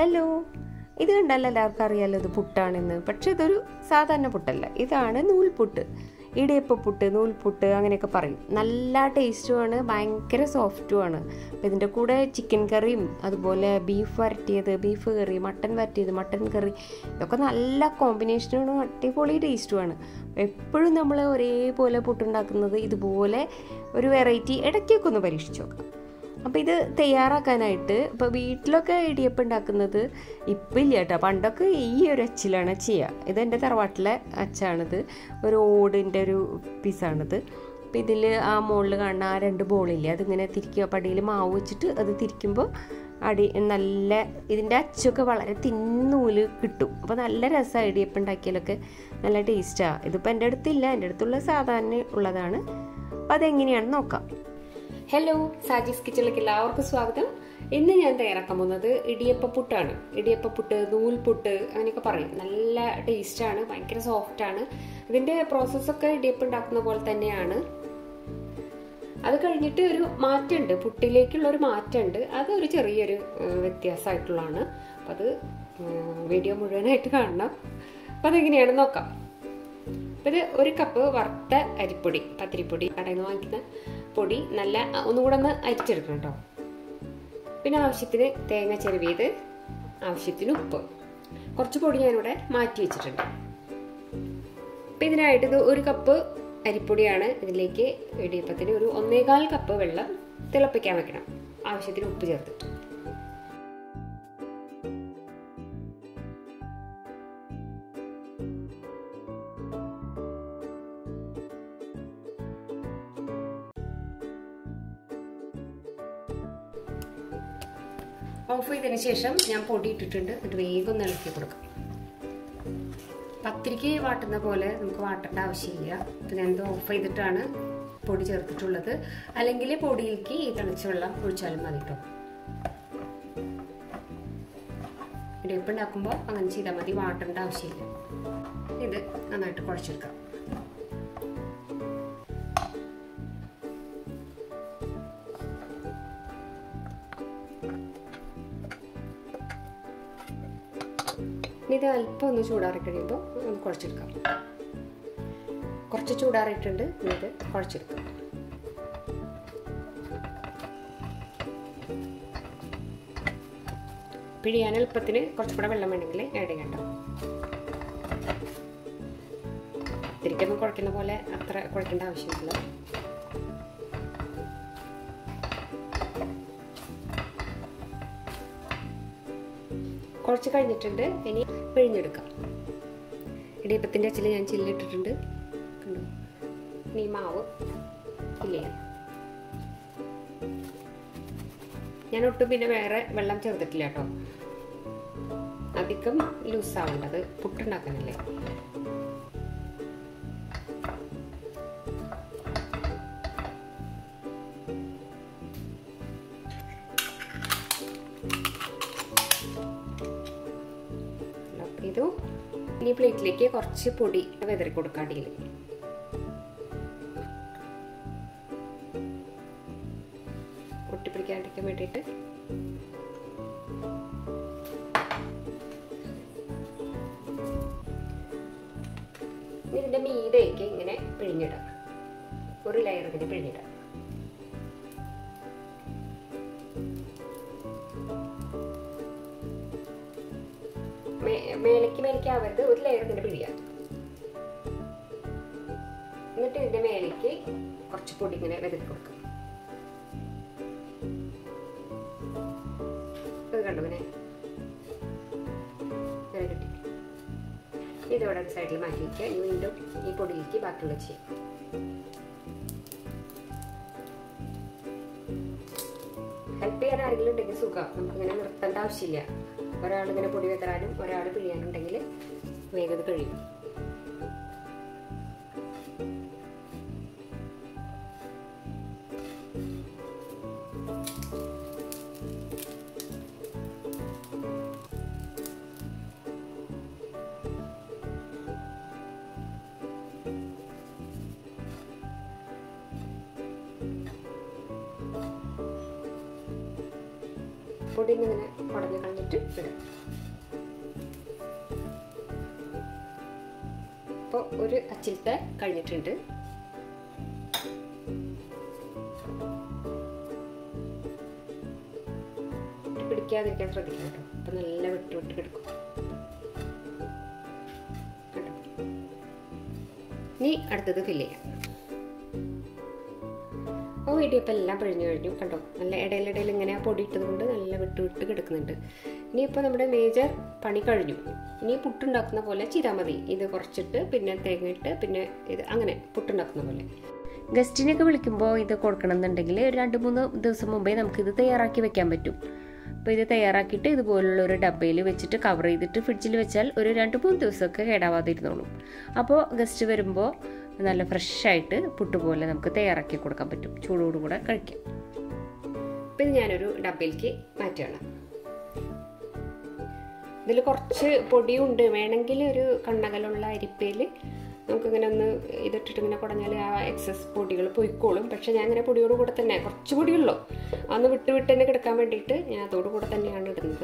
hello ഇത് കണ്ടല്ലോ എല്ലാവർക്കും അറിയാലോ ഇത് പുട്ടാണെന്ന് പക്ഷെ ഇതൊരു സാധാരണ പുട്ടല്ല ഇതാണ് നൂൽപുട്ട് ഇടിയപ്പപ്പുട്ട് നൂൽപുട്ട് അങ്ങനെയൊക്കെ പറയും നല്ല ടേസ്റ്റുമാണ് ഭയങ്കര സോഫ്റ്റുമാണ് അപ്പം ഇതിൻ്റെ കൂടെ ചിക്കൻ കറിയും അതുപോലെ ബീഫ് വരട്ടിയത് ബീഫ് കറി മട്ടൻ വരട്ടിയത് മട്ടൻ കറി ഇതൊക്കെ നല്ല കോമ്പിനേഷനാണ് അടിപൊളി ടേസ്റ്റുമാണ് എപ്പോഴും നമ്മൾ ഒരേപോലെ പുട്ടുണ്ടാക്കുന്നത് ഇതുപോലെ ഒരു വെറൈറ്റി ഇടയ്ക്കൊക്കെ ഒന്ന് പരീക്ഷിച്ച് നോക്കാം അപ്പോൾ ഇത് തയ്യാറാക്കാനായിട്ട് ഇപ്പോൾ വീട്ടിലൊക്കെ ഇടിയപ്പം ഉണ്ടാക്കുന്നത് ഇപ്പം ഇല്ല കേട്ടോ പണ്ടൊക്കെ ഈ ഒരു അച്ചിലാണ് ചെയ്യുക ഇത് എൻ്റെ തറവാട്ടിലെ അച്ചാണിത് ഒരു ഓടിൻ്റെ ഒരു പീസാണിത് അപ്പം ഇതിൽ ആ മുകളിൽ കാണുന്ന ആ രണ്ട് ബോളില്ലേ അതിങ്ങനെ തിരിക്കുക പടിയിൽ മാവ് വെച്ചിട്ട് അത് തിരിക്കുമ്പോൾ അടി നല്ല ഇതിൻ്റെ അച്ചൊക്കെ വളരെ തിന്നൂല് കിട്ടും അപ്പോൾ നല്ല രസമാണ് ഇടിയപ്പം ഉണ്ടാക്കിയാലൊക്കെ നല്ല ടേസ്റ്റാണ് ഇതിപ്പോൾ എൻ്റെ അടുത്തില്ല എൻ്റെ അടുത്തുള്ള സാധാരണ ഉള്ളതാണ് അപ്പോൾ അതെങ്ങനെയാണെന്ന് നോക്കാം ഹലോ സാജീസ് കിച്ചണിലേക്ക് എല്ലാവർക്കും സ്വാഗതം ഇന്ന് ഞാൻ തയ്യാറാക്കാൻ പോകുന്നത് ഇടിയപ്പപ്പുട്ടാണ് ഇടിയപ്പപ്പുട്ട് നൂൽപുട്ട് അങ്ങനെയൊക്കെ പറയും നല്ല ടേസ്റ്റാണ് ഭയങ്കര സോഫ്റ്റാണ് ഇതിൻ്റെ പ്രോസസ്സൊക്കെ ഇടിയപ്പം ഉണ്ടാക്കുന്ന പോലെ തന്നെയാണ് അത് കഴിഞ്ഞിട്ട് ഒരു മാറ്റമുണ്ട് പുട്ടിലേക്കുള്ള ഒരു മാറ്റമുണ്ട് അത് ഒരു ചെറിയൊരു വ്യത്യാസമായിട്ടുള്ളതാണ് അപ്പം അത് വീഡിയോ മുഴുവനായിട്ട് കാണണം അപ്പം അതെങ്ങനെയാണ് നോക്കാം അപ്പം ഇത് ഒരു കപ്പ് വറുത്ത അരിപ്പൊടി പത്തിരിപ്പൊടി കടയിൽ നിന്ന് വാങ്ങിക്കുന്ന പൊടി നല്ല ഒന്നുകൂടെ ഒന്ന് അരിച്ചെടുക്കണം കേട്ടോ പിന്നെ ആവശ്യത്തിന് തേങ്ങ ചെരുവിയത് ആവശ്യത്തിന് ഉപ്പ് കുറച്ച് പൊടി ഞാനിവിടെ മാറ്റി വെച്ചിട്ടുണ്ട് അപ്പം ഇതിനായിട്ട് ഇത് ഒരു കപ്പ് അരിപ്പൊടിയാണ് ഇതിലേക്ക് ഇടിയപ്പത്തിന് ഒരു ഒന്നേകാൽ കപ്പ് വെള്ളം തിളപ്പിക്കാൻ വെക്കണം ആവശ്യത്തിന് ഉപ്പ് ചേർത്തിട്ട് ഓഫ് ചെയ്തതിന് ശേഷം ഞാൻ പൊടി ഇട്ടിട്ടുണ്ട് എന്നിട്ട് വേഗം ഒന്ന് ഇളക്കി കൊടുക്കാം പത്തിരിക്ക് വാട്ടുന്ന പോലെ നമുക്ക് വാട്ടേണ്ട ആവശ്യമില്ല അപ്പം ഞാനിത് ഓഫ് ചെയ്തിട്ടാണ് പൊടി ചേർത്തിട്ടുള്ളത് അല്ലെങ്കിൽ പൊടിയിലേക്ക് ഈ തിളച്ച വെള്ളം ഒഴിച്ചാലും മതി കേട്ടോ ഇടിയപ്പം ഉണ്ടാക്കുമ്പോൾ അങ്ങനെ ചെയ്താൽ മതി വാട്ടേണ്ട ആവശ്യമില്ല ഇത് നന്നായിട്ട് കുഴച്ചെടുക്കാം ഇനി ഇത് അല്പം ഒന്ന് ചൂടാറി കഴിയുമ്പോൾ ഒന്ന് കുഴച്ചെടുക്കാം കുറച്ച് ചൂടാറിയിട്ടുണ്ട് ഇനി ഇത് കുഴച്ചെടുക്കാം പിഴിയാൻ എളുപ്പത്തിന് കുറച്ചും കൂടെ വെള്ളം വേണമെങ്കിൽ ആഡ് ചെയ്യാം കേട്ടോ തിരിക്കൊന്നും കുഴക്കുന്ന പോലെ അത്ര കുഴക്കേണ്ട ആവശ്യമില്ല കുറച്ച് കഴിഞ്ഞിട്ടുണ്ട് ഇനി പിഴിഞ്ഞെടുക്കാം ഇടിയപ്പത്തിൻ്റെ അച്ചിൽ ഞാൻ ചില്ലിട്ടിട്ടുണ്ട് കണ്ടോ ഇനി മാവ് ഇല്ലേ ഞാൻ ഒട്ടും പിന്നെ വേറെ വെള്ളം ചേർത്തിട്ടില്ല കേട്ടോ അധികം ലൂസാവേണ്ടത് പുട്ടുണ്ടാക്കാനല്ലേ ഇതു ഇനി പ്ലേറ്റിലേക്ക് കുറച്ച് പൊടി വെതറി കൊടുക്കാം അടിയിൽ ഒട്ടിപ്പിടിക്കാണ്ടിരിക്കാൻ വേണ്ടിയിട്ട് ഇതിന്റെ മീതേക്ക് ഇങ്ങനെ പിഴിഞ്ഞിടാം ഒരു ലെയർ ഇങ്ങനെ പിഴിഞ്ഞിടാം മേലേക്ക് മേലേക്ക് ആവരുത് ഒരു ലെയർ ഇതിന്റെ പിഴിയാം എന്നിട്ട് ഇതിന്റെ മേലേക്ക് കുറച്ച് പൊടി ഇങ്ങനെ വെതറി കൊടുക്കും ഇത് കണ്ടു പിന്നെ ഇങ്ങനെ കിട്ടി ഇതോടെ സൈഡിൽ മാറ്റി വയ്ക്കുക ഇനി വീണ്ടും ഈ പൊടിയിലേക്ക് ബാക്കിയുള്ള ചെയ്യാം ഹെൽപ്പ് ചെയ്യാൻ ആരെങ്കിലും ഉണ്ടെങ്കിൽ സുഖം നമുക്കിങ്ങനെ നിർത്തേണ്ട ആവശ്യമില്ല ഒരാൾ ഇങ്ങനെ പൊടി വെത്തറാനും ഒരാൾ പിഴിയാനുണ്ടെങ്കിൽ വേഗത കഴിയും പൊടി ഇങ്ങനെ കുടഞ്ഞ് കളഞ്ഞിട്ട് ഇടാം അപ്പോൾ ഒരു അച്ചിലത്തെ കഴിഞ്ഞിട്ടുണ്ട് പിടിക്കാതിരിക്കാൻ ശ്രദ്ധിക്കണം കേട്ടോ അപ്പം നല്ല വിട്ട് വിട്ട് കിടക്കും കേട്ടോ ഇനി അടുത്തത് ഫില്ല് ചെയ്യാം അപ്പോൾ ഇടിയപ്പം എല്ലാം പിഴിഞ്ഞു കഴിഞ്ഞു കണ്ടോ നല്ല ഇടയിലിടയിൽ ഇങ്ങനെ പൊടി ഇട്ടത് കൊണ്ട് നല്ല വിട്ട് വിട്ട് കിടക്കുന്നുണ്ട് ഇനിയിപ്പോൾ നമ്മുടെ മേജർ പണി കഴിഞ്ഞു ഇനി പുട്ടുണ്ടാക്കുന്ന പോലെ ചെയ്താൽ മതി ഇത് കുറച്ചിട്ട് പിന്നെ തേങ്ങ ഇട്ട് പിന്നെ ഇത് അങ്ങനെ പുട്ടുണ്ടാക്കുന്ന പോലെ ഗസ്റ്റിനൊക്കെ വിളിക്കുമ്പോൾ ഇത് കൊടുക്കണം എന്നുണ്ടെങ്കിൽ ഒരു രണ്ട് മൂന്ന് ദിവസം മുമ്പേ നമുക്കിത് തയ്യാറാക്കി വെക്കാൻ പറ്റും അപ്പോൾ ഇത് തയ്യാറാക്കിയിട്ട് ഇതുപോലുള്ള ഒരു ഡബ്ബയിൽ വെച്ചിട്ട് കവർ ചെയ്തിട്ട് ഫ്രിഡ്ജിൽ വെച്ചാൽ ഒരു രണ്ട് മൂന്ന് ദിവസമൊക്കെ കേടാവാതിരുന്നോളും അപ്പോൾ ഗസ്റ്റ് വരുമ്പോൾ നല്ല ഫ്രഷായിട്ട് പുട്ട് പോലെ നമുക്ക് തയ്യാറാക്കി കൊടുക്കാൻ പറ്റും ചൂടോടുകൂടെ കഴിക്കാം അപ്പം ഇത് ഞാനൊരു ഡബ്ബയിലേക്ക് മാറ്റുകയാണ് ഇതിൽ കുറച്ച് പൊടിയുണ്ട് വേണമെങ്കിൽ ഒരു കണ്ണകലുള്ള അരിപ്പയിൽ നമുക്കിങ്ങനെ ഒന്ന് ഇതിട്ടിട്ട് ഇങ്ങനെ കുടഞ്ഞാൽ ആ എക്സസ് പൊടികൾ പൊയ്ക്കോളും പക്ഷെ ഞാൻ ഇങ്ങനെ പൊടിയോട് കൂടെ തന്നെ കുറച്ച് പൊടിയുള്ളൂ അന്ന് വിട്ട് വിട്ട് തന്നെ കിടക്കാൻ വേണ്ടിയിട്ട് ഞാൻ അതോട് കൂടെ തന്നെയാണ് ഇടുന്നത്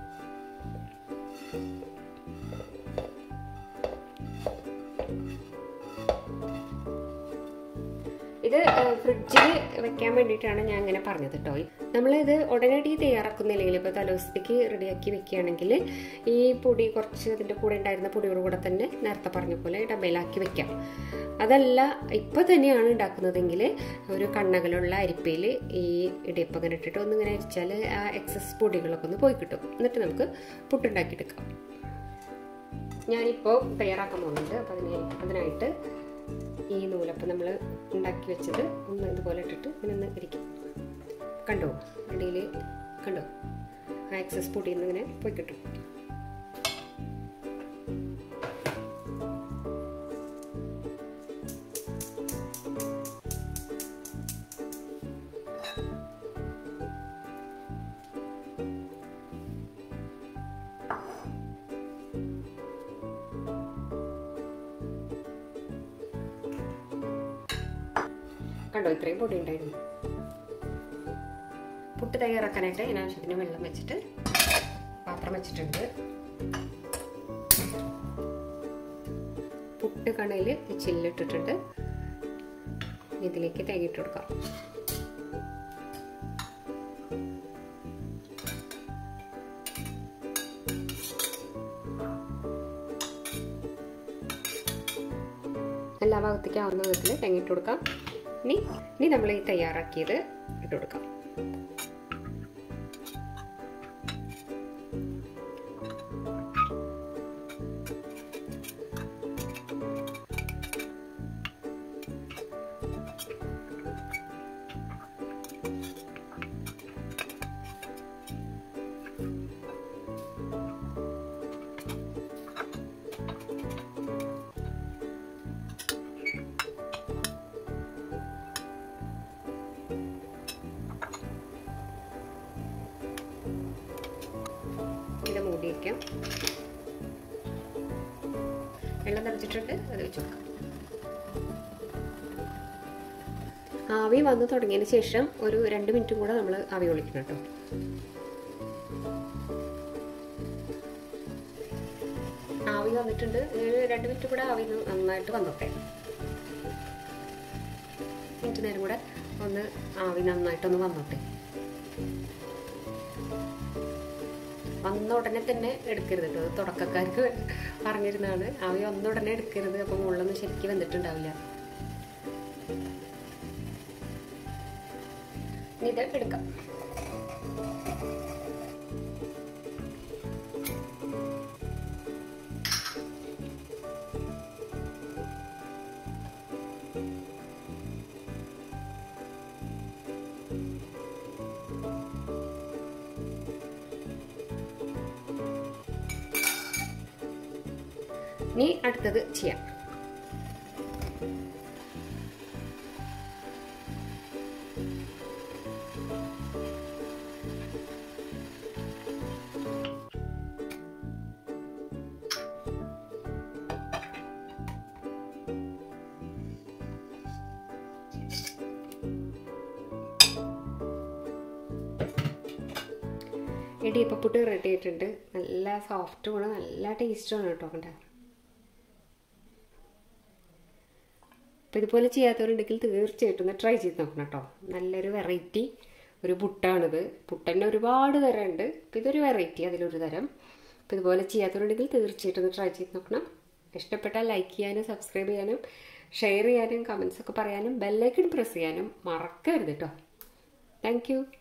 ഇത് ഫ്രിഡ്ജിൽ വെക്കാൻ വേണ്ടിയിട്ടാണ് ഞാൻ ഇങ്ങനെ പറഞ്ഞത് കേട്ടോ നമ്മളിത് ഉടനടി തയ്യാറാക്കുന്നില്ലെങ്കിൽ ഇപ്പോൾ തലേദിവസത്തേക്ക് റെഡിയാക്കി വെക്കുകയാണെങ്കിൽ ഈ പൊടി കുറച്ച് അതിൻ്റെ കൂടെ ഉണ്ടായിരുന്ന പൊടിയോട് കൂടെ തന്നെ നേരത്തെ പറഞ്ഞ പോലെ ഡബയിലാക്കി വെക്കാം അതല്ല ഇപ്പോൾ തന്നെയാണ് ഉണ്ടാക്കുന്നതെങ്കിൽ ഒരു കണ്ണകളുള്ള അരിപ്പയിൽ ഈ ഇടിയപ്പം ഇങ്ങനെ ഇട്ടിട്ട് ഒന്നിങ്ങനെ അരിച്ചാൽ ആ എക്സസ് പൊടികളൊക്കെ ഒന്ന് പോയി കിട്ടും എന്നിട്ട് നമുക്ക് പുട്ടുണ്ടാക്കിയെടുക്കാം ഞാനിപ്പോൾ തയ്യാറാക്കാൻ പോകുന്നുണ്ട് അപ്പോൾ അതിന് അതിനായിട്ട് ഈ നൂലപ്പം നമ്മൾ ഉണ്ടാക്കി വെച്ചത് ഒന്ന് ഇതുപോലെ ഇട്ടിട്ട് ഇങ്ങനെ ഒന്ന് ഇരിക്കും കണ്ടോ അടിയിൽ കണ്ടോ ആ എക്സസ് പൊടിയിൽ നിന്ന് ഇങ്ങനെ പോയി കിട്ടും കണ്ടോ ഇത്രയും പൊടി ഉണ്ടായിരുന്നു പുട്ട് തയ്യാറാക്കാനായിട്ട് ഞാൻ ആവശ്യത്തിന് വെള്ളം വെച്ചിട്ട് പാത്രം വെച്ചിട്ടുണ്ട് പുട്ട് കണയിൽ ചില്ലിട്ടിട്ടുണ്ട് ഇതിലേക്ക് തേങ്ങിട്ട് കൊടുക്കാം എല്ലാ ഭാഗത്തേക്കും ആവുന്ന വിധത്തിൽ തേങ്ങിട്ട് കൊടുക്കാം ഇനി ഇനി നമ്മൾ ഈ തയ്യാറാക്കിയത് ഇട്ട് കൊടുക്കാം ഇത് മൂടി വയ്ക്കാം വെള്ളം തിളച്ചിട്ടുണ്ട് അത് വെച്ച് കൊടുക്കാം ആവി വന്ന് തുടങ്ങിയതിന് ശേഷം ഒരു രണ്ട് മിനിറ്റും കൂടെ നമ്മൾ ആവി ഒളിക്കണം കേട്ടോ ആവി വന്നിട്ടുണ്ട് ഒരു രണ്ട് മിനിറ്റ് കൂടെ ആവി നന്നായിട്ട് വന്നോട്ടെ മിനിറ്റ് നേരം കൂടെ ഒന്ന് ആവി നന്നായിട്ടൊന്ന് വന്നോട്ടെ വന്ന ഉടനെ തന്നെ എടുക്കരുത് കേട്ടോ തുടക്കക്കാർക്ക് പറഞ്ഞിരുന്നതാണ് ആവി വന്ന ഉടനെ എടുക്കരുത് അപ്പം മുകളിലൊന്നും ശരിക്കും വന്നിട്ടുണ്ടാവില്ല ഇത് എടുക്കാം ഇനി അടുത്തത് ചെയ്യാം ഇടിയപ്പപ്പുട്ട് റെഡി ആയിട്ടുണ്ട് നല്ല സോഫ്റ്റുമാണ് നല്ല ടേസ്റ്റുമാണ് കേട്ടോ കണ്ട അപ്പം ഇതുപോലെ ചെയ്യാത്തവരുണ്ടെങ്കിൽ തീർച്ചയായിട്ടും ഒന്ന് ട്രൈ ചെയ്ത് നോക്കണം കേട്ടോ നല്ലൊരു വെറൈറ്റി ഒരു പുട്ടാണിത് പുട്ടന്നെ ഒരുപാട് തരം ഉണ്ട് അപ്പം ഇതൊരു വെറൈറ്റി അതിലൊരു തരം അപ്പം ഇതുപോലെ ചെയ്യാത്തവരുണ്ടെങ്കിൽ തീർച്ചയായിട്ടും ഒന്ന് ട്രൈ ചെയ്ത് നോക്കണം ഇഷ്ടപ്പെട്ടാൽ ലൈക്ക് ചെയ്യാനും സബ്സ്ക്രൈബ് ചെയ്യാനും ഷെയർ ചെയ്യാനും കമൻസ് ഒക്കെ പറയാനും ബെല്ലൈക്കൺ പ്രസ് ചെയ്യാനും മറക്കരുത് കേട്ടോ താങ്ക്